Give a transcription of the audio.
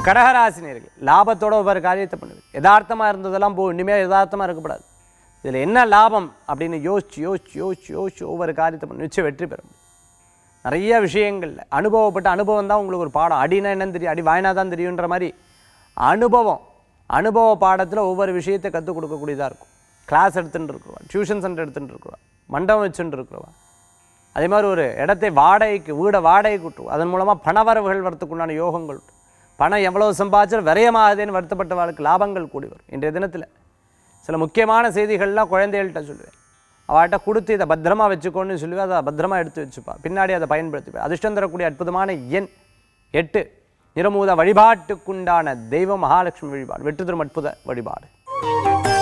கடகராசினியர்கள் லாபத்தோட ஒவ்வொரு காரியத்தை பண்ணுவீங்க யதார்த்தமாக இருந்ததெல்லாம் போ இனிமேல் யதார்த்தமாக இருக்கக்கூடாது இதில் என்ன லாபம் அப்படின்னு யோசிச்சு யோசிச்சு யோசிச்சு யோசிச்சு ஒவ்வொரு காரியத்தை பண்ணி நிச்சயம் வெற்றி பெற முடியும் நிறைய விஷயங்கள்ல அனுபவப்பட்ட அனுபவம் தான் உங்களுக்கு ஒரு பாடம் அடினா என்னன்னு தெரியும் அடி வாயினா தான் தெரியுன்ற மாதிரி அனுபவம் அனுபவ பாடத்தில் ஒவ்வொரு விஷயத்தை கற்றுக் கொடுக்கக்கூடியதாக இருக்கும் கிளாஸ் எடுத்துட்டு இருக்கிறவா டியூஷன் சென்டர் எடுத்துட்டு இருக்கிறவா மண்டபம் வச்சுட்டு இருக்கிறவா அதே மாதிரி ஒரு இடத்தை வாடகைக்கு வீடை வாடகைக்கு விட்டுருவோம் அதன் மூலமாக பணவரவுகள் வரத்துக்குண்டான யோகங்கள் உண்டு. பணம் எவ்வளவு சம்பாதிச்சாலும் விரயமாகுதுன்னு வருத்தப்பட்டவர்களுக்கு லாபங்கள் கூடி வரும் இன்றைய தினத்தில் சில முக்கியமான செய்திகள்லாம் குழந்தைகள்கிட்ட சொல்லுவேன் அவள்கிட்ட கொடுத்து இதை பத்திரமா வச்சுக்கோன்னு சொல்லுவேன் அதை பத்திரமா எடுத்து வச்சுப்பா பின்னாடி அதை பயன்படுத்திப்பேன் அதிர்ஷ்டம் தரக்கூடிய அற்புதமான எண் எட்டு நிறமூத வழிபாட்டுக்குண்டான தெய்வம் மகாலட்சுமி வழிபாடு வெற்றி தரும் அற்புத வழிபாடு